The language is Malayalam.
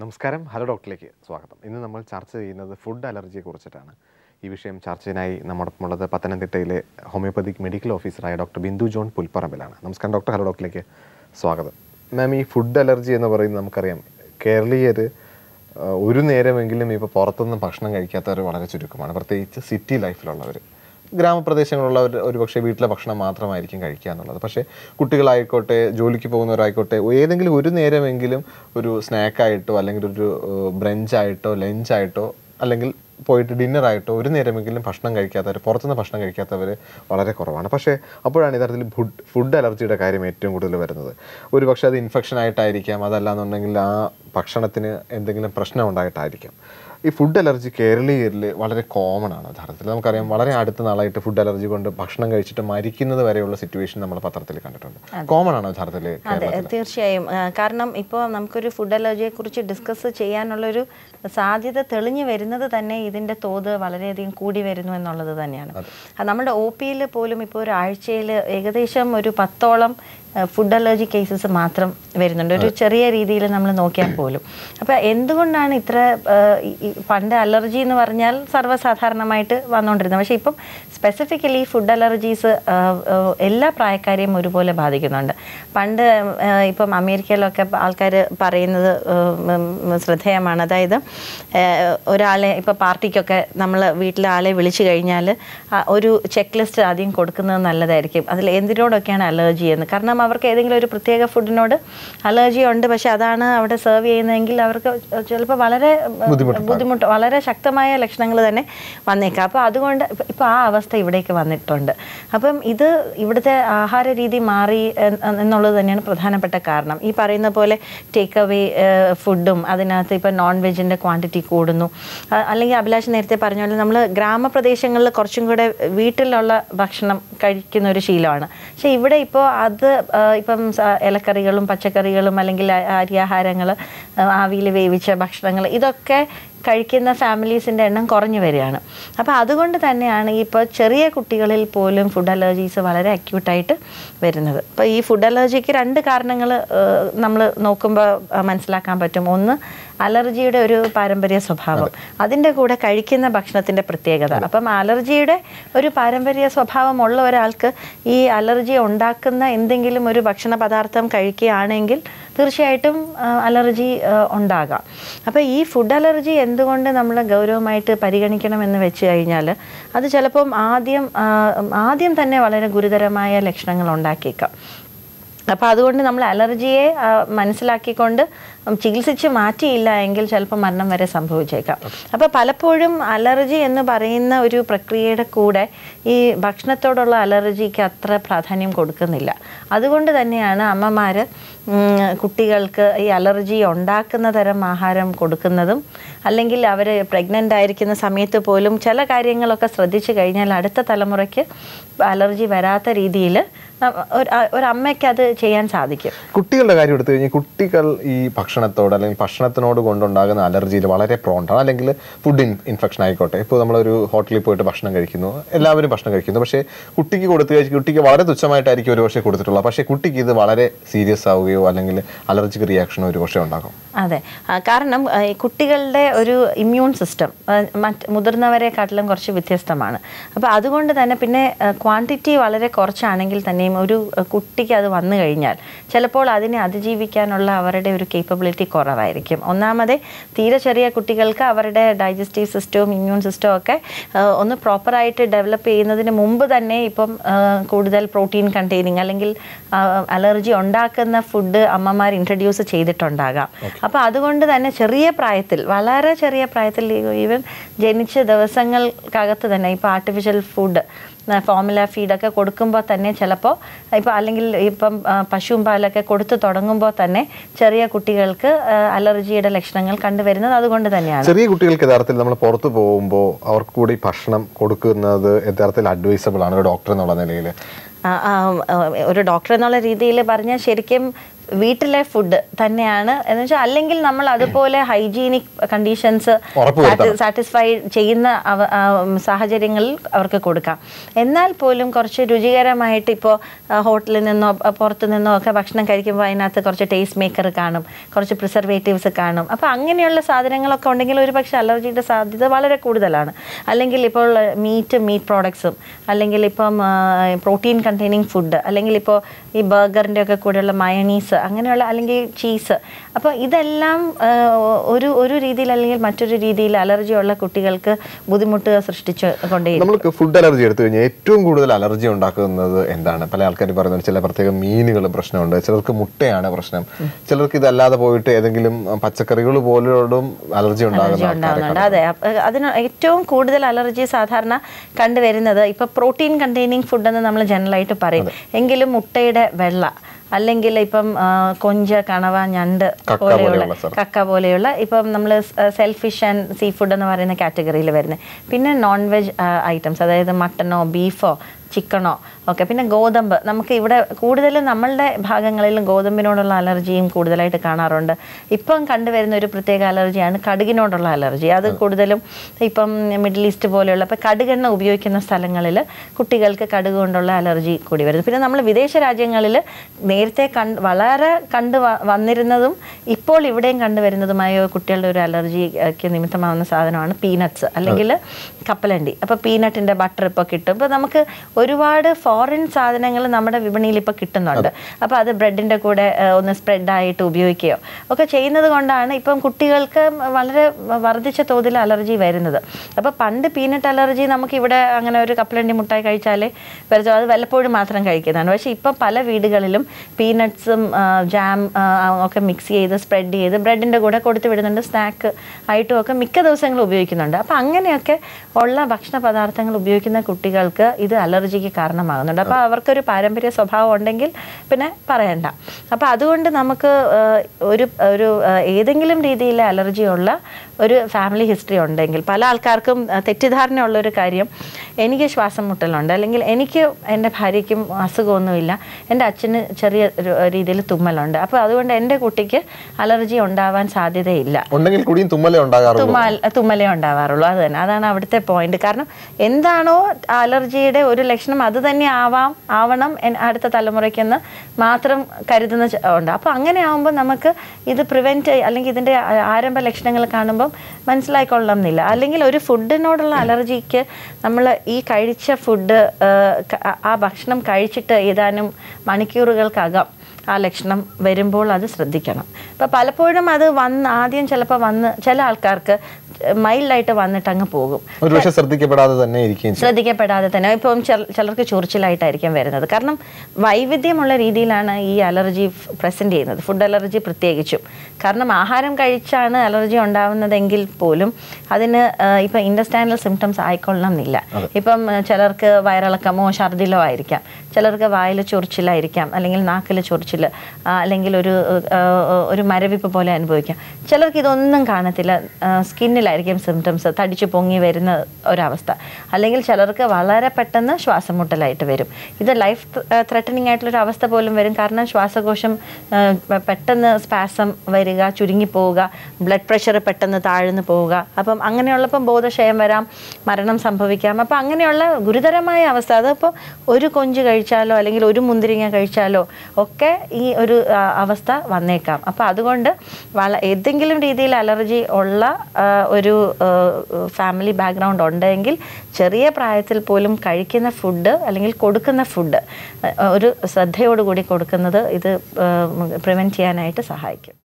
നമസ്കാരം ഹലോ ഡോക്ടറിലേക്ക് സ്വാഗതം ഇന്ന് നമ്മൾ ചർച്ച ചെയ്യുന്നത് ഫുഡ് അലർജിയെ കുറിച്ചിട്ടാണ് ഈ വിഷയം ചർച്ചയിനായി നമ്മോടൊപ്പം ഉള്ളത് പത്തനംതിട്ടയിലെ ഹോമിയോപ്പതിക് മെഡിക്കൽ ഓഫീസറായ ഡോക്ടർ ബിന്ദു ജോൺ പുൽപ്പറമ്പിലാണ് നമസ്കാരം ഡോക്ടർ ഹലോ ഡോക്ടറിലേക്ക് സ്വാഗതം മാം ഈ ഫുഡ് അലർജി എന്ന് പറയുന്നത് നമുക്കറിയാം കേരളീയർ ആഹ്, ഒരു നേരമെങ്കിലും ഇപ്പോൾ പുറത്തുനിന്ന് ഭക്ഷണം കഴിക്കാത്തവർ വളരെ ചുരുക്കമാണ് പ്രത്യേകിച്ച് സിറ്റി ലൈഫിലുള്ളവർ ഗ്രാമപ്രദേശങ്ങളിലുള്ളവർ ഒരുപക്ഷെ വീട്ടിലെ ഭക്ഷണം മാത്രമായിരിക്കും കഴിക്കുക എന്നുള്ളത് പക്ഷേ കുട്ടികളായിക്കോട്ടെ ജോലിക്ക് പോകുന്നവരായിക്കോട്ടെ ഏതെങ്കിലും ഒരു നേരമെങ്കിലും ഒരു സ്നാക്കായിട്ടോ അല്ലെങ്കിൽ ഒരു ബ്രഞ്ചായിട്ടോ ലഞ്ചായിട്ടോ അല്ലെങ്കിൽ പോയിട്ട് ഡിന്നറായിട്ടോ ഒരു നേരമെങ്കിലും ഭക്ഷണം കഴിക്കാത്തവർ പുറത്തുനിന്ന് ഭക്ഷണം കഴിക്കാത്തവർ വളരെ കുറവാണ് പക്ഷേ അപ്പോഴാണ് യഥാർത്ഥത്തിൽ ഫുഡ് ഫുഡ് അലർജിയുടെ കാര്യം ഏറ്റവും കൂടുതൽ വരുന്നത് ഒരു പക്ഷേ അത് ഇൻഫെക്ഷൻ ആയിട്ടായിരിക്കാം അതല്ലാന്നുണ്ടെങ്കിൽ ആ ഭക്ഷണത്തിന് എന്തെങ്കിലും പ്രശ്നം ഉണ്ടായിട്ടായിരിക്കാം ഈ ഫുഡ് അലർജി കേരളീയരിൽ വളരെ കോമൺ ആണ് യഥാർത്ഥത്തിൽ നമുക്കറിയാം വളരെ അടുത്ത നാളായിട്ട് ഫുഡ് അലർജി കൊണ്ട് ഭക്ഷണം കഴിച്ചിട്ട് മരിക്കുന്നത് വരെയുള്ള സിറ്റുവേഷൻ നമ്മൾ പത്രത്തിൽ കണ്ടിട്ടുണ്ട് കോമൺ ആണോ യഥാർത്ഥത്തിൽ അതെ തീർച്ചയായും ആ, കാരണം ഇപ്പോൾ നമുക്കൊരു ഫുഡ് അലർജിയെ കുറിച്ച് ഡിസ്കസ് ചെയ്യാനുള്ളൊരു സാധ്യത തെളിഞ്ഞു വരുന്നത് തന്നെ ഇതിൻ്റെ തോത് വളരെയധികം കൂടി വരുന്നു എന്നുള്ളത് തന്നെയാണ് ആ, നമ്മുടെ ഒ പിയിൽ പോലും ഇപ്പോൾ ഒരു ആഴ്ചയിൽ ഏകദേശം ഒരു പത്തോളം ഫുഡ് അലർജി കേസസ് മാത്രം വരുന്നുണ്ട് ഒരു ചെറിയ രീതിയിൽ നമ്മൾ നോക്കിയാൽ പോലും അപ്പോൾ എന്തുകൊണ്ടാണ് ഇത്ര ആ, ഈ- ഈ പണ്ട് അലർജി എന്ന് പറഞ്ഞാൽ സർവ്വസാധാരണമായിട്ട് വന്നുകൊണ്ടിരുന്നത് പക്ഷേ ഇപ്പം സ്പെസിഫിക്കലി ഫുഡ് അലർജീസ് എല്ലാ പ്രായക്കാരെയും ഒരുപോലെ ബാധിക്കുന്നുണ്ട് പണ്ട് ആ, ഇപ്പം അമേരിക്കയിലൊക്കെ ആൾക്കാർ പറയുന്നത് ഉം, ഉം, ശ്രദ്ധേയമാണ് അതായത് ആ, ഒരാളെ ഇപ്പോൾ പാർട്ടിക്കൊക്കെ നമ്മൾ വീട്ടിലെ ആളെ വിളിച്ചു കഴിഞ്ഞാൽ ആ, ഒരു ചെക്ക് ലിസ്റ്റ് ആദ്യം കൊടുക്കുന്നത് നല്ലതായിരിക്കും അതിൽ എന്തിനോടൊക്കെയാണ് അലർജി എന്ന് കാരണം അവർക്ക് ഏതെങ്കിലും ഒരു പ്രത്യേക ഫുഡിനോട് അലർജി ഉണ്ട് പക്ഷെ അതാണ് അവിടെ സെർവ് ചെയ്യുന്നതെങ്കിൽ അവർക്ക് ചിലപ്പോൾ വളരെ ബുദ്ധിമുട്ട് വളരെ ശക്തമായ ലക്ഷണങ്ങൾ തന്നെ വന്നേക്കാം അപ്പോൾ അതുകൊണ്ട് ഇപ്പോൾ ആ അവസ്ഥ ഇവിടേക്ക് വന്നിട്ടുണ്ട് അപ്പം ഇത് ഇവിടുത്തെ ആഹാര രീതി മാറി എൻ- എന്നുള്ളത് തന്നെയാണ് പ്രധാനപ്പെട്ട കാരണം ഈ പറയുന്ന പോലെ ടേക്ക് അവേ ഫുഡും അതിനകത്ത് ഇപ്പം നോൺ വെജിൻ്റെ ക്വാണ്ടിറ്റി കൂടുന്നു അ- അല്ലെങ്കിൽ അഭിലാഷ് നേരത്തെ പറഞ്ഞ പോലെ നമ്മൾ ഗ്രാമപ്രദേശങ്ങളിൽ കുറച്ചും കൂടെ വീട്ടിലുള്ള ഭക്ഷണം കഴിക്കുന്ന ഒരു ശീലമാണ് പക്ഷേ ഇവിടെ ഇപ്പോൾ അത് ആ, ഇപ്പം സ- ഇലക്കറികളും പച്ചക്കറികളും അല്ലെങ്കിൽ അ- അരിയാഹാരങ്ങൾ ആവിയിൽ വേവിച്ച ഭക്ഷണങ്ങൾ ഇതൊക്കെ കഴിക്കുന്ന ഫാമിലീസിൻ്റെ എണ്ണം കുറഞ്ഞു വരികയാണ് അപ്പോൾ അതുകൊണ്ട് തന്നെയാണ് ഇപ്പോൾ ചെറിയ കുട്ടികളിൽ പോലും ഫുഡ് അലർജീസ് വളരെ അക്യൂട്ടായിട്ട് വരുന്നത് അപ്പോൾ ഈ ഫുഡ് അലർജിക്ക് രണ്ട് കാരണങ്ങൾ നമ്മൾ നോക്കുമ്പോൾ ആ, മനസ്സിലാക്കാൻ പറ്റും ഒന്ന് അലർജിയുടെ ഒരു പാരമ്പര്യ സ്വഭാവം അതിൻ്റെ കൂടെ കഴിക്കുന്ന ഭക്ഷണത്തിൻ്റെ പ്രത്യേകത അപ്പം അലർജിയുടെ ഒരു പാരമ്പര്യ സ്വഭാവമുള്ള ഒരാൾക്ക് ഈ അലർജി ഉണ്ടാക്കുന്ന എന്തെങ്കിലും ഒരു ഭക്ഷണ പദാർത്ഥം കഴിക്കുകയാണെങ്കിൽ തീർച്ചയായിട്ടും ആ, അലർജി ആ, ഉണ്ടാകാം അപ്പോൾ ഈ ഫുഡ് അലർജി എന്തുകൊണ്ട് നമ്മൾ ഗൗരവമായിട്ട് പരിഗണിക്കണമെന്ന് വെച്ച് കഴിഞ്ഞാൽ അത് ചിലപ്പം ആദ്യം ആ, ആദ്യം തന്നെ വളരെ ഗുരുതരമായ ലക്ഷണങ്ങൾ ഉണ്ടാക്കിയേക്കാം അപ്പോൾ അതുകൊണ്ട് നമ്മൾ അലർജിയെ ആ, മനസ്സിലാക്കിക്കൊണ്ട് ചികിത്സിച്ച് മാറ്റിയില്ല എങ്കിൽ ചിലപ്പോൾ മരണം വരെ സംഭവിച്ചേക്കാം അപ്പോൾ പലപ്പോഴും അലർജി എന്ന് പറയുന്ന ഒരു പ്രക്രിയയുടെ കൂടെ ഈ ഭക്ഷണത്തോടുള്ള അലർജിക്ക് അത്ര പ്രാധാന്യം കൊടുക്കുന്നില്ല അതുകൊണ്ട് തന്നെയാണ് അമ്മമാർ കുട്ടികൾക്ക് ഈ അലർജി ഉണ്ടാക്കുന്ന തരം ആഹാരം കൊടുക്കുന്നതും അല്ലെങ്കിൽ അവർ പ്രഗ്നൻ്റ് ആയിരിക്കുന്ന സമയത്ത് പോലും ചില കാര്യങ്ങളൊക്കെ ശ്രദ്ധിച്ചു കഴിഞ്ഞാൽ അടുത്ത തലമുറയ്ക്ക് അലർജി വരാത്ത രീതിയിൽ ഒരു അമ്മയ്ക്ക് അത് ചെയ്യാൻ സാധിക്കും കുട്ടികളുടെ കാര്യം എടുത്തു കഴിഞ്ഞാൽ കുട്ടികൾ ഈ ഭക്ഷണത്തോട് അല്ലെങ്കിൽ ഭക്ഷണത്തിനോട് കൊണ്ടുണ്ടാകുന്ന അലർജിയിൽ വളരെ പ്രോണ്ടാണ് അല്ലെങ്കിൽ ഫുഡ് ഇൻഫെക്ഷൻ ആയിക്കോട്ടെ ഇപ്പോൾ നമ്മളൊരു ഹോട്ടലിൽ പോയിട്ട് ഭക്ഷണം കഴിക്കുന്നു എല്ലാവരും ഭക്ഷണം കഴിക്കുന്നു പക്ഷേ കുട്ടിക്ക് കൊടുത്തു കഴിച്ച് കുട്ടിക്ക് വളരെ തുച്ഛമായിട്ടായിരിക്കും ഒരു പക്ഷേ കൊടുത്തിട്ടുള്ളത് പക്ഷേ കുട്ടിക്ക് ഇത് വളരെ സീരിയസ് ആവുകയോ അല്ലെങ്കിൽ അലർജിക് റിയാക്ഷനോ ഒരു പക്ഷേ ഉണ്ടാകും അതെ ആ, കാരണം ആ, ഈ കുട്ടികളുടെ ഒരു ഇമ്മ്യൂൺ സിസ്റ്റം മറ്റ് മുതിർന്നവരെക്കാട്ടിലും കുറച്ച് വ്യത്യസ്തമാണ് അപ്പോൾ അതുകൊണ്ട് തന്നെ പിന്നെ ക്വാണ്ടിറ്റി വളരെ കുറച്ചാണെങ്കിൽ തന്നെയും ഒരു ആ, കുട്ടിക്ക് അത് വന്നു കഴിഞ്ഞാൽ ചിലപ്പോൾ അതിനെ അതിജീവിക്കാനുള്ള അവരുടെ ഒരു കേപ്പബിലിറ്റി കുറവായിരിക്കും ഒന്നാമതെ തീരെ ചെറിയ കുട്ടികൾക്ക് അവരുടെ ഡൈജസ്റ്റീവ് സിസ്റ്റവും ഇമ്മ്യൂൺ സിസ്റ്റവും ഒക്കെ ആ, ഒന്ന് പ്രോപ്പറായിട്ട് ഡെവലപ്പ് ചെയ്യുന്നതിന് മുമ്പ് തന്നെ ഇപ്പം ആ, കൂടുതൽ പ്രോട്ടീൻ കണ്ടെയ്നിങ് അല്ലെങ്കിൽ അലർജി ഉണ്ടാക്കുന്ന ഫുഡ് അമ്മമാർ ഇൻട്രൊഡ്യൂസ് ചെയ്തിട്ടുണ്ടാകാം അപ്പോൾ അതുകൊണ്ട് തന്നെ ചെറിയ പ്രായത്തിൽ വളരെ ചെറിയ പ്രായത്തിൽ ഈവൻ ജനിച്ച ദിവസങ്ങൾക്കകത്ത് തന്നെ ഇപ്പോൾ ആർട്ടിഫിഷ്യൽ ഫുഡ് ഫോമുല ഫീഡൊക്കെ കൊടുക്കുമ്പോൾ തന്നെ ചിലപ്പോൾ ഇപ്പോൾ അല്ലെങ്കിൽ ഇപ്പം ആ, പശുവും പാലൊക്കെ കൊടുത്തു തുടങ്ങുമ്പോൾ തന്നെ ചെറിയ കുട്ടികൾക്ക് ആ, അലർജിയുടെ ലക്ഷണങ്ങൾ കണ്ടുവരുന്നത് അതുകൊണ്ട് തന്നെയാണ് ചെറിയ കുട്ടികൾക്ക് യഥാർത്ഥത്തിൽ നമ്മൾ പുറത്ത് പോകുമ്പോൾ അവർക്ക് കൂടി ഭക്ഷണം കൊടുക്കുന്നത് യഥാർത്ഥത്തിൽ അഡ്വൈസബിൾ ആണ് ഒരു ഡോക്ടർ എന്നുള്ള നിലയിൽ ആ, ആ, ആ, ഒരു ഡോക്ടർ എന്നുള്ള രീതിയിൽ പറഞ്ഞാൽ ശരിക്കും വീട്ടിലെ ഫുഡ് തന്നെയാണ് എന്ന് വെച്ചാൽ അല്ലെങ്കിൽ നമ്മൾ അതുപോലെ ഹൈജീനിക് കണ്ടീഷൻസ് ഉറപ്പുവരുത്തണം. സാറ്റിസ്ഫൈ ചെയ്യുന്ന അവ- ആ, ഉം, സാഹചര്യങ്ങളിൽ അവർക്ക് കൊടുക്കാം എന്നാൽ പോലും കുറച്ച് രുചികരമായിട്ട് ഇപ്പോൾ ഹോട്ടലിൽ നിന്നോ അ, പുറത്തു നിന്നോ ഒക്കെ ഭക്ഷണം കഴിക്കുമ്പോൾ അതിനകത്ത് കുറച്ച് ടേസ്റ്റ് മേക്കർ കാണും കുറച്ച് പ്രിസർവേറ്റീവ്സ് കാണും അപ്പോൾ അങ്ങനെയുള്ള സാധനങ്ങളൊക്കെ ഉണ്ടെങ്കിൽ ഒരു പക്ഷേ അലർജിയുടെ സാധ്യത വളരെ കൂടുതലാണ് അല്ലെങ്കിൽ ഇപ്പോൾ മീറ്റ് മീറ്റ് പ്രോഡക്ട്സും അല്ലെങ്കിൽ ഇപ്പം പ്രോട്ടീൻ കണ്ടെയ്നിങ് ഫുഡ് അല്ലെങ്കിൽ ഇപ്പോൾ ഈ ബർഗറിൻ്റെ ഒക്കെ കൂടെയുള്ള മയണീസ് അങ്ങനെയുള്ള അല്ലെങ്കിൽ ചീസ് അപ്പോൾ ഇതെല്ലാം ആ, ഒരു ഒരു രീതിയിൽ അല്ലെങ്കിൽ മറ്റൊരു രീതിയിൽ അലർജി ഉള്ള കുട്ടികൾക്ക് ബുദ്ധിമുട്ട് സൃഷ്ടിച്ചു കൊണ്ടേ നമ്മൾക്ക് ഫുഡ് അലർജി എടുത്തു കഴിഞ്ഞാൽ ഏറ്റവും കൂടുതൽ അലർജി ഉണ്ടാക്കുന്നത് എന്താണ് പല ആൾക്കാർ പറയുന്നത് ചില പ്രത്യേക മീനുകൾ പ്രശ്നമുണ്ട് ചിലർക്ക് മുട്ടയാണ് പ്രശ്നം ചിലർക്ക് ഇതല്ലാതെ പോയിട്ട് ഏതെങ്കിലും പച്ചക്കറികൾ പോലും അലർജി ഉണ്ടാകുന്ന അലർജി ആൾക്കാരെ ഉണ്ടാകുന്നുണ്ട് അതെ അപ്പ- അതിന് ഏറ്റവും കൂടുതൽ അലർജി സാധാരണ കണ്ടുവരുന്നത് ഇപ്പൊ പ്രോട്ടീൻ കണ്ടെയ്നിങ് ഫുഡ് എന്ന് നമ്മൾ ജനറലായിട്ട് പറയും എങ്കിലും മുട്ടയുടെ വെള്ള അല്ലെങ്കിൽ ഇപ്പം ആ, കൊഞ്ച് കണവ ഞണ്ട് കക്ക പോലെയുള്ള പോലെയുള്ള സാധനം. കക്ക പോലെയുള്ള ഇപ്പം നമ്മൾ സെൽഫിഷ് ആൻഡ് സീ ഫുഡ് എന്ന് പറയുന്ന കാറ്റഗറിയിൽ വരുന്നത് പിന്നെ നോൺ വെജ് ഐറ്റംസ് അതായത് മട്ടനോ ബീഫോ ചിക്കണോ ഒക്കെ പിന്നെ ഗോതമ്പ് നമുക്ക് ഇവിടെ കൂടുതലും നമ്മളുടെ ഭാഗങ്ങളിലും ഗോതമ്പിനോടുള്ള അലർജിയും കൂടുതലായിട്ട് കാണാറുണ്ട് ഇപ്പം കണ്ടുവരുന്ന ഒരു പ്രത്യേക അലർജിയാണ് കടുകിനോടുള്ള അലർജി അത് കൂടുതലും ഇപ്പം മിഡിൽ ഈസ്റ്റ് പോലെയുള്ള ഇപ്പം കടുകെണ്ണ ഉപയോഗിക്കുന്ന സ്ഥലങ്ങളിൽ കുട്ടികൾക്ക് കടുക് കൊണ്ടുള്ള അലർജി കൂടി വരുന്നു പിന്നെ നമ്മൾ വിദേശ രാജ്യങ്ങളിൽ നേരത്തെ കണ്ട് വളരെ കണ്ടു വ- വന്നിരുന്നതും ഇപ്പോൾ ഇവിടെയും കണ്ടുവരുന്നതുമായ കുട്ടികളുടെ ഒരു അലർജിക്ക് നിമിത്തമാവുന്ന സാധനമാണ് പീനട്ട്സ് അല്ലെങ്കിൽ കപ്പലണ്ടി അപ്പോൾ പീനട്ടിൻ്റെ ബട്ടർ ഇപ്പോൾ കിട്ടും ഇപ്പോൾ നമുക്ക് ഒരുപാട് ഫോറിൻ സാധനങ്ങൾ നമ്മുടെ വിപണിയിൽ ഇപ്പോൾ കിട്ടുന്നുണ്ട് അപ്പോൾ അത് ബ്രെഡിൻ്റെ കൂടെ ആ, ഒന്ന് സ്പ്രെഡായിട്ട് ഉപയോഗിക്കുകയോ ഒക്കെ ചെയ്യുന്നത് കൊണ്ടാണ് ഇപ്പം കുട്ടികൾക്ക് വളരെ വർദ്ധിച്ച തോതിൽ അലർജി വരുന്നത് അപ്പോൾ പണ്ട് പീനട്ട് അലർജി നമുക്ക് ഇവിടെ അങ്ങനെ ഒരു കപ്പലണ്ടി മുട്ടായി കഴിച്ചാലേ വരത്തോ അത് വല്ലപ്പോഴും മാത്രം കഴിക്കുന്നതാണ് പക്ഷേ ഇപ്പം പല വീടുകളിലും പീനട്ട്സും ജാം ഒക്കെ മിക്സ് ചെയ്ത് സ്പ്രെഡ് ചെയ്ത് ബ്രെഡിൻ്റെ കൂടെ കൊടുത്തു വിടുന്നുണ്ട് സ്നാക്ക് ആയിട്ടും ഒക്കെ മിക്ക ദിവസങ്ങളും ഉപയോഗിക്കുന്നുണ്ട് അപ്പോൾ അങ്ങനെയൊക്കെ ഉള്ള ഭക്ഷണ പദാർത്ഥങ്ങൾ ഉപയോഗിക്കുന്ന കുട്ടികൾക്ക് ഇത് അലർജിക്ക് കാരണമാകുന്നുണ്ട് അപ്പോൾ അവർക്കൊരു പാരമ്പര്യ സ്വഭാവം ഉണ്ടെങ്കിൽ പിന്നെ പറയണ്ട അപ്പോൾ അതുകൊണ്ട് നമുക്ക് ആ, ഒരു ഒരു ആ, ഏതെങ്കിലും രീതിയിൽ അലർജി ഉള്ള ഒരു ഫാമിലി ഹിസ്റ്ററി ഉണ്ടെങ്കിൽ പല ആൾക്കാർക്കും ആ, തെറ്റിദ്ധാരണയുള്ള ഒരു കാര്യം എനിക്ക് ശ്വാസം മുട്ടലുണ്ട് അല്ലെങ്കിൽ എനിക്ക് എൻ്റെ ഭാര്യയ്ക്കും അസുഖമൊന്നുമില്ല എൻ്റെ അച്ഛന് ചെറിയ ഒരു രീതിയിൽ തുമ്മലുണ്ട് അപ്പോൾ അതുകൊണ്ട് എൻ്റെ കുട്ടിക്ക് അലർജി ഉണ്ടാവാൻ സാധ്യതയില്ല ഉണ്ടെങ്കിൽ കൂടിയും തുമ്മലേ ഉണ്ടാകാറുള്ളൂ തുമ്മൽ തുമ്മലേ ഉണ്ടാവാറുള്ളൂ അത് തന്നെ അതാണ് അവിടുത്തെ പോയിന്റ് കാരണം എന്താണോ അലർജിയുടെ ഒരു ലക്ഷണം അത് തന്നെ ആവാം ആവണം എൻ- അടുത്ത തലമുറയ്ക്കെന്ന് മാത്രം കരുതുന്ന ച- ഉണ്ട് അപ്പോൾ അങ്ങനെ ആവുമ്പോൾ നമുക്ക് ഇത് പ്രിവെൻറ്റ് അല്ലെങ്കിൽ ഇതിൻ്റെ ആ- ആരംഭ ലക്ഷണങ്ങൾ കാണുമ്പം മനസ്സിലായിക്കൊള്ളണം എന്നില്ല അല്ലെങ്കിൽ ഒരു ഫുഡിനോടുള്ള അലർജിക്ക് നമ്മൾ ഈ കഴിച്ച ഫുഡ് ആ ഭക്ഷണം കഴിച്ചിട്ട് ഏതാനും മണിക്കൂറുകൾക്കകം ആ ലക്ഷണം വരുമ്പോൾ അത് ശ്രദ്ധിക്കണം ഇപ്പം പലപ്പോഴും അത് വന്ന് ആദ്യം ചിലപ്പോൾ വന്ന് ചില ആൾക്കാർക്ക് മൈൽഡായിട്ട് വന്നിട്ട് അങ്ങ് പോകും ഒരു പക്ഷെ ശ്രദ്ധിക്കപ്പെടാതെ തന്നെ ഇരിക്കുകയും ചെയ്യും ശ്രദ്ധിക്കപ്പെടാതെ തന്നെ ഇപ്പം ചില- ചിലർക്ക് ചൊറിച്ചിലായിട്ടായിരിക്കും വരുന്നത് കാരണം വൈവിധ്യമുള്ള രീതിയിലാണ് ഈ അലർജി പ്രസന്റ് ചെയ്യുന്നത് ഫുഡ് അലർജി പ്രത്യേകിച്ചും കാരണം ആഹാരം കഴിച്ചാണ് അലർജി ഉണ്ടാവുന്നതെങ്കിൽ പോലും അതിന് ആ, ഇപ്പം ഇൻഡസ്റ്റാൻഡൽ സിംറ്റംസ് ആയിക്കൊള്ളണം എന്നില്ല ഇപ്പം ആ, ചിലർക്ക് വയറിളക്കമോ ഛർദിലോ ആയിരിക്കാം ചിലർക്ക് വായിൽ ചൊറിച്ചിലായിരിക്കാം അല്ലെങ്കിൽ നാക്കിൽ ചൊറിച്ചിൽ അല്ലെങ്കിൽ ഒരു ആ, ഒരു മരവിപ്പ് പോലെ അനുഭവിക്കാം ചിലർക്ക് ഇതൊന്നും കാണത്തില്ല സ്കിന്നിലായിരിക്കും സിംറ്റംസ് തടിച്ചു പൊങ്ങി വരുന്ന ഒരവസ്ഥ അല്ലെങ്കിൽ ചിലർക്ക് വളരെ പെട്ടെന്ന് ശ്വാസം മുട്ടലായിട്ട് വരും ഇത് ലൈഫ് ത്രെട്ടനിങ് ആയിട്ടുള്ളൊരു അവസ്ഥ പോലും വരും കാരണം ശ്വാസകോശം ആ, പെ- പെട്ടെന്ന് സ്പാസം വരിക ചുരുങ്ങിപ്പോവുക ബ്ലഡ് പ്രഷർ പെട്ടെന്ന് താഴ്ന്നു പോവുക അപ്പം അങ്ങനെയുള്ളപ്പം ബോധക്ഷയം വരാം മരണം സംഭവിക്കാം അപ്പം അങ്ങനെയുള്ള ഗുരുതരമായ അവസ്ഥ അതിപ്പോൾ ഒരു കൊഞ്ച് കഴിച്ചാലോ അല്ലെങ്കിൽ ഒരു മുന്തിരിങ്ങ കഴിച്ചാലോ ഒക്കെ ഈ ഒരു ആ, അവസ്ഥ വന്നേക്കാം അപ്പം അതുകൊണ്ട് വള ഏതെങ്കിലും രീതിയിൽ അലർജി ഉള്ള ആ, ഒരു ഫാമിലി ബാക്ക്ഗ്രൗണ്ട് ഉണ്ടെങ്കിൽ ചെറിയ പ്രായത്തിൽ പോലും കഴിക്കുന്ന ഫുഡ് അല്ലെങ്കിൽ കൊടുക്കുന്ന ഫുഡ് ഒരു ശ്രദ്ധയോടുകൂടി കൊടുക്കുന്നത് ഇത് പ്രിവെൻറ്റ് ചെയ്യാനായിട്ട് സഹായിക്കും